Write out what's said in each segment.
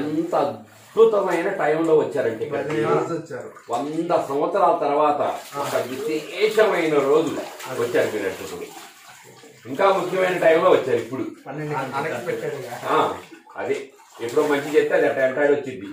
ఎంత అద్భుతమైన టైంలో వచ్చారంటే ఇక్కడికి. వచ్చారు వంద సంవత్సరాల తర్వాత ఒక విశేషమైన రోజు వచ్చారు మీరు అర్చకుడు ఇంకా ముఖ్యమైన టైంలో వచ్చారు ఇప్పుడు అన్ఎక్స్పెక్టెడ్ గా ఆ, అదే ఎప్పుడో మంచి చేస్తే అది అట్ట ఎంటాడు వచ్చింది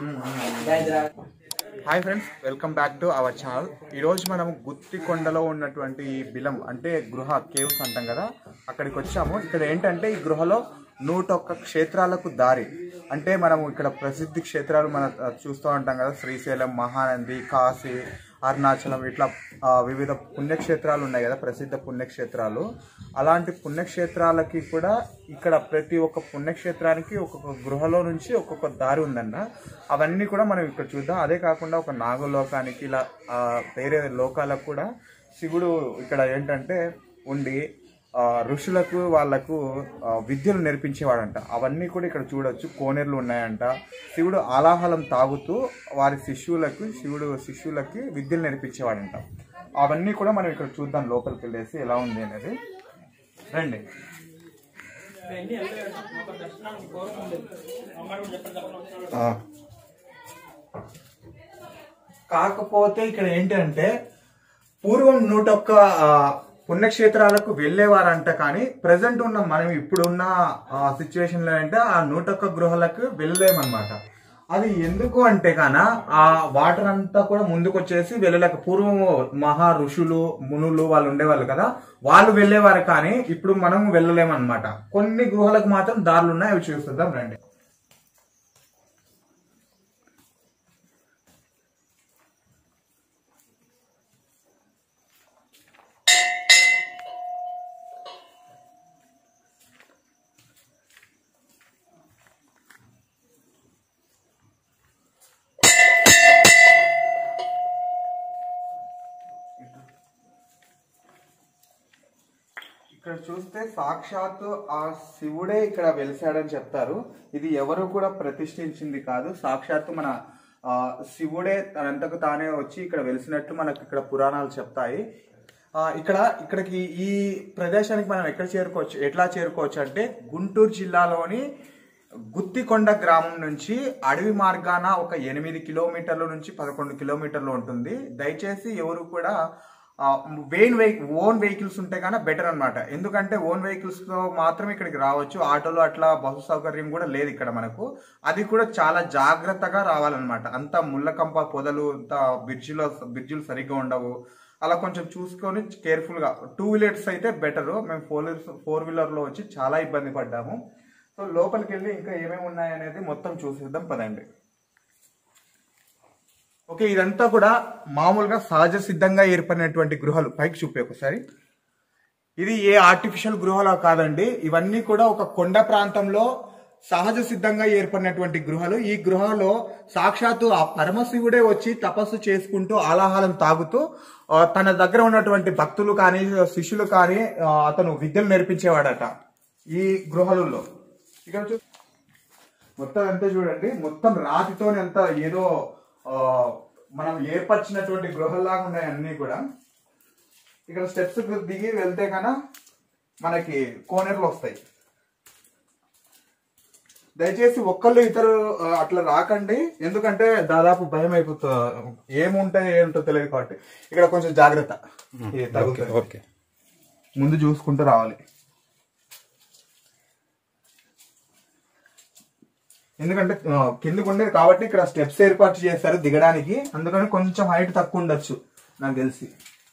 hi friends welcome back to our channel ఈరోజు మనం గుత్తికొండలో ఉన్నటువంటి ఈ బిలం అంటే గృహ కేవ్స్ అంటాం కదా అక్కడికి వచ్చాము ఇక్కడ ఏంటంటే ఈ గృహలో నూట ఒక్క క్షేత్రాలకు దారి అంటే మనము ఇక్కడ ప్రసిద్ధి క్షేత్రాలు మనం ఆ, చూస్తూ ఉంటాం కదా శ్రీశైలం మహానంది కాశీ అరుణాచలం ఇట్లా ఆ, వివిధ పుణ్యక్షేత్రాలు ఉన్నాయి కదా ప్రసిద్ధ పుణ్యక్షేత్రాలు అలాంటి పుణ్యక్షేత్రాలకి కూడా ఇక్కడ ప్రతి ఒక్క పుణ్యక్షేత్రానికి ఒక్కొక్క గృహలో నుంచి ఒక్కొక్క దారి ఉందన్న అవన్నీ కూడా మనం ఇక్కడ చూద్దాం అదే కాకుండా ఒక నాగలోకానికి ఇలా ఆ, వేరే లోకాలకు కూడా శివుడు ఇక్కడ ఏంటంటే ఉండి ఆ, ఋషులకు వాళ్ళకు ఆ, విద్యలు నేర్పించేవాడంట అవన్నీ కూడా ఇక్కడ చూడొచ్చు కోనేరులు ఉన్నాయంట శివుడు ఆలాహలం తాగుతూ వారి శిష్యులకు శివుడు శిష్యులకి విద్యలు నేర్పించేవాడంట అవన్నీ కూడా మనం ఇక్కడ చూద్దాం లోపలికి వెళ్ళేసి ఎలా ఉంది అనేది రండి ఆ. కాకపోతే ఇక్కడ ఏంటంటే పూర్వం నూట ఒక్క ఆ, పుణ్యక్షేత్రాలకు వెళ్ళేవారంట కానీ ప్రజెంట్ ఉన్న మనం ఇప్పుడున్న సిచ్యువేషన్ లో అంటే ఆ నూట ఒక్క గృహాలకు వెళ్ళలేమన్నమాట అది ఎందుకు అంటే కాన ఆ వాటర్ అంతా కూడా ముందుకు వచ్చేసి వెళ్ళలేక పూర్వం మహా ఋషులు మునులు వాళ్ళు ఉండేవాళ్ళు కదా వాళ్ళు వెళ్ళేవారు కానీ ఇప్పుడు మనం వెళ్ళలేమన్నమాట కొన్ని గృహాలకు మాత్రం దారులు ఉన్నాయి అవి చూస్తుందాం రండి ఇక్కడ చూస్తే సాక్షాత్తు ఆ శివుడే ఇక్కడ వెలిసాడని చెప్తారు ఇది ఎవరు కూడా ప్రతిష్ఠించింది కాదు సాక్షాత్తు మన ఆ, శివుడే తనంతకు తానే వచ్చి ఇక్కడ వెలిసినట్టు మనకు ఇక్కడ పురాణాలు చెప్తాయి ఆ, ఇక్కడ ఇక్కడికి ఈ ప్రదేశానికి మనం ఎక్కడ చేరుకోవచ్చు ఎట్లా చేరుకోవచ్చు అంటే గుంటూరు జిల్లాలోని గుత్తికొండ గ్రామం నుంచి అడవి మార్గాన ఒక ఎనిమిది కిలోమీటర్ల నుంచి పదకొండు కిలోమీటర్లు ఉంటుంది దయచేసి ఎవరు కూడా వెయిన్ వెహికల్ ఓన్ వెహికల్స్ ఉంటే కానీ బెటర్ అన్నమాట ఎందుకంటే ఓన్ వెహికల్స్ తో మాత్రమే ఇక్కడికి రావచ్చు ఆటోలో అట్లా బస్సు సౌకర్యం కూడా లేదు ఇక్కడ మనకు అది కూడా చాలా జాగ్రత్తగా రావాలన్నమాట అంత ముళ్ళకంప పొదలు అంత బ్రిడ్జిలో బ్రిడ్జిలు సరిగ్గా ఉండవు అలా కొంచెం చూసుకొని కేర్ఫుల్ గా టూ వీలర్స్ అయితే బెటర్ మేము ఫోర్ ఫోర్ వీలర్ లో వచ్చి చాలా ఇబ్బంది పడ్డాము సో లోపలికి వెళ్ళి ఇంకా ఏమేమి ఉన్నాయనేది మొత్తం చూసేద్దాం పదండి ఓకే ఇదంతా కూడా మామూలుగా సహజ సిద్ధంగా ఏర్పడినటువంటి గృహాలు పైకి చూపే ఒకసారి ఇది ఏ ఆర్టిఫిషియల్ గృహాలు కాదండి ఇవన్నీ కూడా ఒక కొండ ప్రాంతంలో సహజ సిద్ధంగా ఏర్పడినటువంటి గృహాలు ఈ గృహలో సాక్షాత్తు ఆ పరమశివుడే వచ్చి తపస్సు చేసుకుంటూ ఆలాహలం తాగుతూ ఆ, తన దగ్గర ఉన్నటువంటి భక్తులు కానీ శిష్యులు కానీ ఆ, అతను విద్యలు నేర్పించేవాడట ఈ గృహాలలో ఇక్కడ చూ మొత్తం అంతా చూడండి మొత్తం రాతితోనే అంత ఏదో ఆ, మనం ఏర్పరిచినటువంటి గృహాల్లాగా ఉన్నాయి అన్ని కూడా ఇక్కడ స్టెప్స్ దిగి వెళ్తే కన్నా మనకి కోనేరులు వస్తాయి దయచేసి ఒక్కళ్ళు ఇద్దరు ఆ, అట్లా రాకండి ఎందుకంటే దాదాపు భయం అయిపోతుంది ఏముంటాయి ఏంటో తెలియదు కాబట్టి ఇక్కడ కొంచెం జాగ్రత్త ఇది తగులుతుంది. ఓకే ముందు చూసుకుంటూ రావాలి ఎందుకంటే ఆ, కిందకు ఉండేది కాబట్టి ఇక్కడ స్టెప్స్ ఏర్పాటు చేశారు దిగడానికి అందుకని కొంచెం హైట్ తక్కువ ఉండొచ్చు నాకు తెలిసి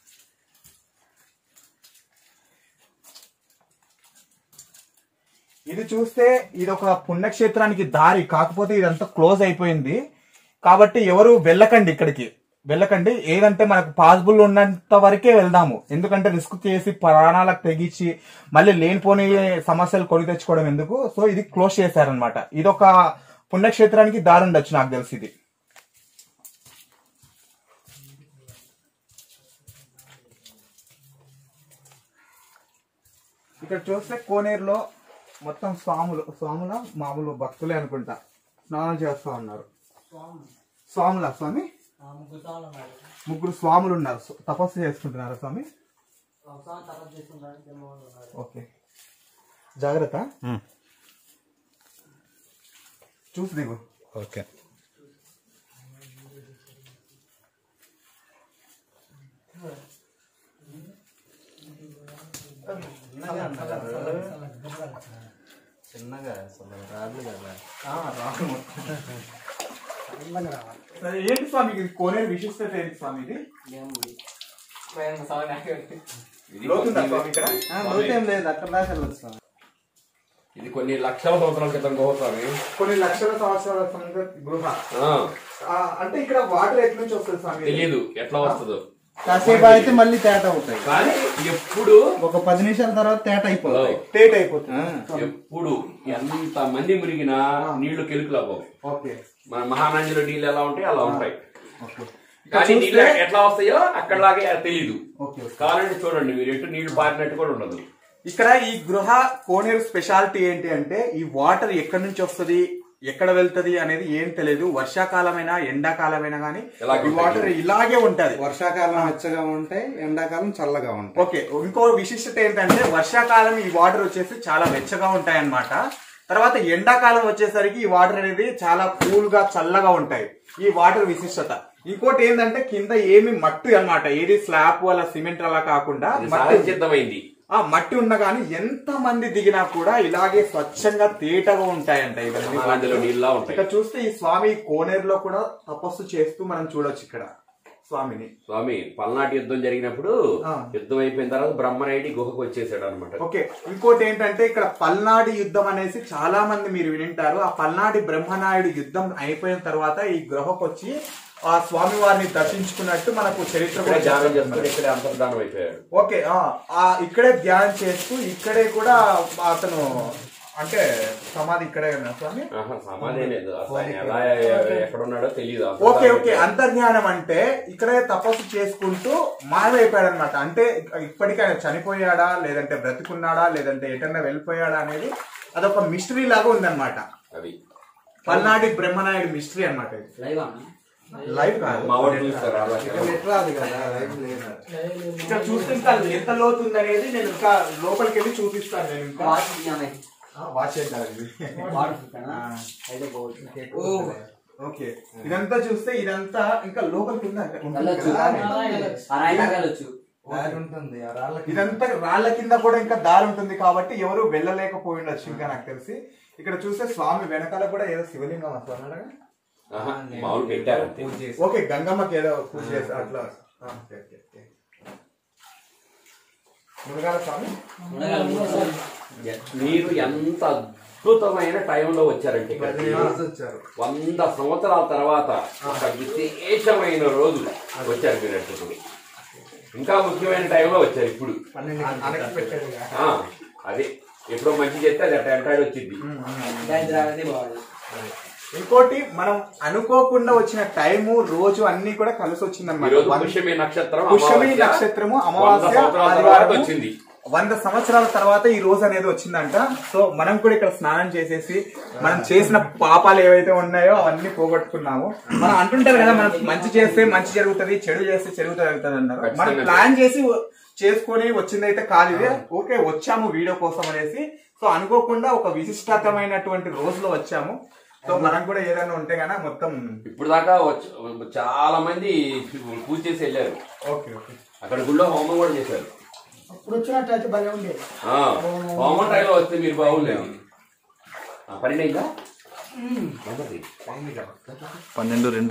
ఇది చూస్తే ఇది ఒక పుణ్యక్షేత్రానికి దారి కాకపోతే ఇదంతా క్లోజ్ అయిపోయింది కాబట్టి ఎవరు వెళ్ళకండి ఇక్కడికి వెళ్ళకండి ఏదంటే మనకు పాసిబుల్ ఉన్నంత వరకే వెళ్దాము ఎందుకంటే రిస్క్ చేసి ప్రాణాలకు తెగించి మళ్ళీ లేనిపోని సమస్యలు కొని తెచ్చుకోవడం ఎందుకు సో ఇది క్లోజ్ చేశారనమాట ఇది ఒక పుణ్యక్షేత్రానికి దారి ఉండొచ్చు నాకు తెలిసి ఇది ఇక్కడ చూస్తే కోనేరులో మొత్తం స్వాములు స్వాముల మామూలు భక్తులే అనుకుంటా స్నానం చేస్తా ఉన్నారు స్వాముల స్వామి ముగ్గురు స్వాములు ఉన్నారు సు- తపస్సు చేసుకుంటున్నారు స్వామి ఓకే జాగ్రత్త చూసి దిగు ఓకే చిన్నగా అసలు రాదు కదా ఆ, రాను. సరే, ఏంటి స్వామి ఇది కోనేరు విశిష్టత ఏంటి స్వామి ఇది ఇది లోతుందా కొన్ని- స్వామి ఇక్కడ లోతేం లేదు అక్కడ దాకా వెళ్ళొచ్చు స్వామి. ఇది కొన్ని లక్షల సంవత్సరాల క్రితం గుహ స్వామి కొన్ని లక్షల సంవత్సరాల సంగ- గృహ ఆ, ఆ, అంటే ఇక్కడ వాటర్ ఎట్ల నుంచి వస్తుంది స్వామి తెలియదు ఎట్లా వస్తుందో కాసేపు అయితే మళ్ళీ తేట అవుతాయి కానీ ఎప్పుడు ఒక పది నిమిషాల తర్వాత తేట అయిపోతాయి టేట్ అయిపోతుంది ఆ. ఎప్పుడు ఎంత మంది మురిగినా నీళ్లు కెలుకులు అవ్వవు ఓకే మన మహానందిలో నీళ్ళు ఎలా ఉంటాయి అలా ఉంటాయి ఓకే కానీ నీళ్ళు ఎట్లా వస్తాయో అక్కడలాగే తెలియదు ఓకే కావాలంటే చూడండి మీరు ఎటు నీళ్లు పారినట్టు కూడా ఉండదు ఇక్కడ ఈ గృహ కోనేరు స్పెషాలిటీ ఏంటి అంటే ఈ వాటర్ ఎక్కడి నుంచి వస్తుంది ఎక్కడ వెళ్తది అనేది ఏం తెలియదు వర్షాకాలమైనా ఎండాకాలమైనా కానీ ఇలాగే ఈ వాటర్ ఇలాగే ఉంటది వర్షాకాలం వెచ్చగా ఉంటాయి ఎండాకాలం చల్లగా ఉంటాయి ఓకే ఇంకో విశిష్టత ఏంటంటే వర్షాకాలం ఈ వాటర్ వచ్చేసి చాలా వెచ్చగా ఉంటాయి అన్నమాట తర్వాత ఎండాకాలం వచ్చేసరికి ఈ వాటర్ అనేది చాలా కూల్ గా చల్లగా ఉంటాయి ఈ వాటర్ విశిష్టత ఇంకోటి ఏంటంటే కింద ఏమి మట్టి అన్నమాట ఏది స్లాబ్ అలా సిమెంట్ అలా కాకుండా ఇది మట్టి సహజసిద్ధమైంది ఆ మట్టి ఉన్న కానీ ఎంత మంది దిగినా కూడా ఇలాగే స్వచ్ఛంగా తేటగా ఉంటాయంట ఇవన్నీ మహానందిలో నీళ్ళలా ఉంటాయి ఇక్కడ చూస్తే ఈ స్వామి కోనేరులో కూడా తపస్సు చేస్తూ మనం చూడొచ్చు ఇక్కడ స్వామిని స్వామి పల్నాటి యుద్ధం జరిగినప్పుడు ఆ. యుద్ధం అయిపోయిన తర్వాత బ్రహ్మనాయుడి గుహకు వచ్చేసాడు అనమాట ఓకే ఇంకోటి ఏంటంటే ఇక్కడ పల్నాడి యుద్ధం అనేసి చాలా మంది మీరు వినింటారు ఆ పల్నాడి బ్రహ్మనాయుడు యుద్ధం అయిపోయిన తర్వాత ఈ గృహకు వచ్చి ఆ స్వామి వారిని దర్శించుకున్నట్టు మనకు చరిత్ర ఇక్కడే కూడా ధ్యానం చెప్తుంది. చేస్తాడు ఇక్కడే అంతర్ధానం అయిపోయాడు ఓకే ఆ, ఆ ఇక్కడే ధ్యానం చేస్తూ ఇక్కడే కూడా అతను అంటే సమాధి ఇక్కడే ఉన్నా స్వామి ఆహా, సమాధి లేదు అసలు ఆయన ఎలా ఎక్కడ ఉన్నాడో తెలియదు ఓకే ఓకే అంతర్జ్ఞానం అంటే ఇక్కడే తపస్సు చేసుకుంటూ మాయమైపోయాడు అనమాట అంటే ఇప్పటికీ ఆయన చనిపోయాడా లేదంటే బ్రతికున్నాడా లేదంటే ఎటన్నా వెళ్ళిపోయాడా అనేది అదొక మిస్టరీ లాగా ఉందన్నమాట అది పల్నాటి బ్రహ్మనాయుడు మిస్టరీ అనమాట ఇది లైవ్ కాదు మా వాడు చూస్తారు అలా ఇక్కడ నెట్ రాదు కదా లైవ్ లేదు ఇక్కడ చూస్తే ఇంకా ఎంత లోతు ఉంది అనేది నేను ఇంకా లోపలికి వెళ్ళి చూపిస్తాను నేను ఇంకా ఆ, వాచ్ చేద్దాం ఇది ఓ, ఓకే ఇదంతా చూస్తే ఇదంతా ఇంకా లోపలికి ఉందా వెళ్ళొచ్చు అరాయినా వెళ్ళొచ్చు దారి ఉంటుంది ఆ రాళ్ళకి ఇదంతా రాళ్ల కింద కూడా ఇంకా దారి ఉంటుంది కాబట్టి ఎవరు వెళ్ళలేకపోయి ఉండొచ్చు ఇంకా నాకు తెలిసి ఇక్కడ చూస్తే స్వామి వెనకాల కూడా ఏదో శివలింగం వస్తున్నాడు ఆహా, మామూలు పెట్టారు అంతే. ఓకే గంగమ్మకి ఏదో పూజ చేసి అట్లా ఆ, ఓకే, ఓకే, ఓకే. మునగాల స్వామి మునగాల మూడు సార్లు. మీరు ఎంత అద్భుతమైన టైంలో వచ్చారంటే ఇక్కడికి. వచ్చారు వంద సంవత్సరాల తర్వాత ఒక విశేషమైన రోజు వచ్చారు మీరు అప్పుడు ఇంకా ముఖ్యమైన టైంలో వచ్చారు ఇప్పుడు అన్ఎక్స్పెక్టెడ్ గా ఆ, అదే ఎప్పుడో మంచి చేస్తే అది అట్ట ఎంటాడు వచ్చింది గాయత్రి అనేది బాగుంది ఇంకోటి మనం అనుకోకుండా వచ్చిన టైము రోజు అన్ని కూడా కలిసి ఈ వచ్చిందన్నమాట రోజు వన్- పుష్యమి నక్షత్రం పుష్యమి అమావాస్య. నక్షత్రము వంద అమావాస్య సంవత్సరాల తర్వాత ఆదివారము, వచ్చింది వంద సంవత్సరాల తర్వాత ఈ రోజు అనేది వచ్చిందంట సో మనం కూడా ఇక్కడ స్నానం చేసేసి మనం చేసిన పాపాలు ఏవైతే ఉన్నాయో అవన్నీ పోగొట్టుకున్నాము మనం అంటుంటారు కదా మనం మంచి చేస్తే మంచి జరుగుతుంది చెడు చేస్తే చెడు జరుగుతుంది అన్నారు మనం ఖచ్చితంగా. ప్లాన్ చేసి వ- చేసుకొని వచ్చిందైతే కాదు ఇది ఓకే వచ్చాము వీడియో కోసం అనేసి సో అనుకోకుండా ఒక విశిష్టతమైనటువంటి రోజులో వచ్చాము సో మనం కూడా ఏదైనా ఉంటే గానీ మొత్తం ఇప్పుడు దాకా వచ్చి- చాలా మంది పూజ చేసి వెళ్ళారు ఓకే ఓకే అక్కడ గుళ్ళో హోమం కూడా చేశారు ఇప్పుడు వచ్చినట్టు భలే ఉండేది ఆ, హోమం టైంలో వస్తే మీరు బాగుండేది ఆ, పన్నెండు అయిందా ఎంతది? పన్నెండు రెండు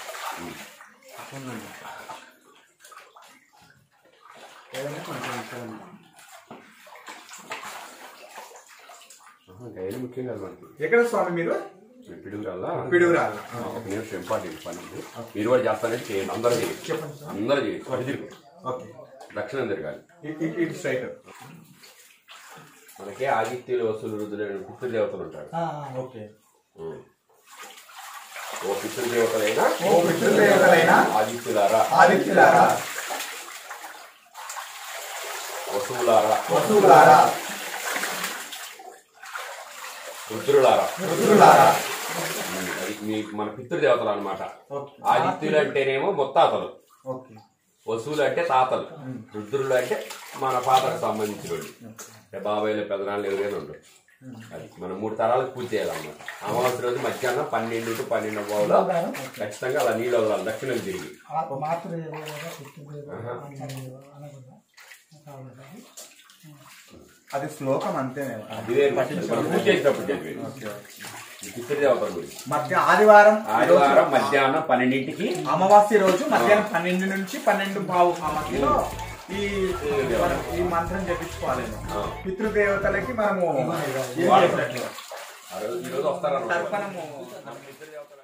ఆహా, డైలీ ముఖ్యం కాదు మనకి ఎక్కడ స్వామి మీరు పిడుగురాలా పిడుగురాళ్ళ. ఒక నిమిషం ఇంపార్టెంట్ పని ఉంది. మీరు కూడా చేస్తారంటే చేయండి అందరూ చేయండి అందరూ చేయండి అటు తిరుగు ఓకే దక్షిణం తిరగాలి ఇ- ఇ- ఇటు స్ట్రైట్ మనకి ఆదిత్యులు వసూలు రుద్రులు పితృదేవతలు ఉంటారు ఓకే ఉం. ఓ పితృదేవతలైనా ఓ పితృదేవతలైనా ఆదిత్యులారా ఆదిత్యులారా వసువులారా వసువులారా రుద్రులారా రుద్రులారా ఉం. అది మీ మన పితృదేవతలు అనమాట ఓకే ఆదిత్యులు అంటేనేమో ముత్తాతలు ఓకే వసువులు అంటే తాతలు రుద్రులు అంటే మన పాతకు సంబంధించిన వాళ్ళు అంటే బాబాయ్లు పెదనాళ్ళు ఎవరైనా ఉండరు అది మనం మూడు తరాలకు పూజ చేయాలన్నమాట అమావాస్య రోజు మధ్యాహ్నం పన్నెండు టు పన్నెండు బావులో ఖచ్చితంగా అలా నీళ్ళు వదలాలి దక్షిణం తిరిగి మాతృ అనకుండా అది శ్లోకం అంతేనే అది వేరు మనం పూజ చేసినప్పుడు చదివేది ఈ పితృదేవతల గురించి మధ్య ఆదివారం ఆదివారం మధ్యాహ్నం పన్నెండింటికి అమావాస్య రోజు మధ్యాహ్నం పన్నెండు నుంచి పన్నెండు బావు ఆ మధ్యలో ఈ మనం ఈ మంత్రం జపించుకోవాలి ఆ. పితృదేవతలకి మనము ఏం వాడతాం. చేసినట్లు ఆ రోజు ఈ రోజు వస్తారన్నమాట తర్పణము పితృదేవతల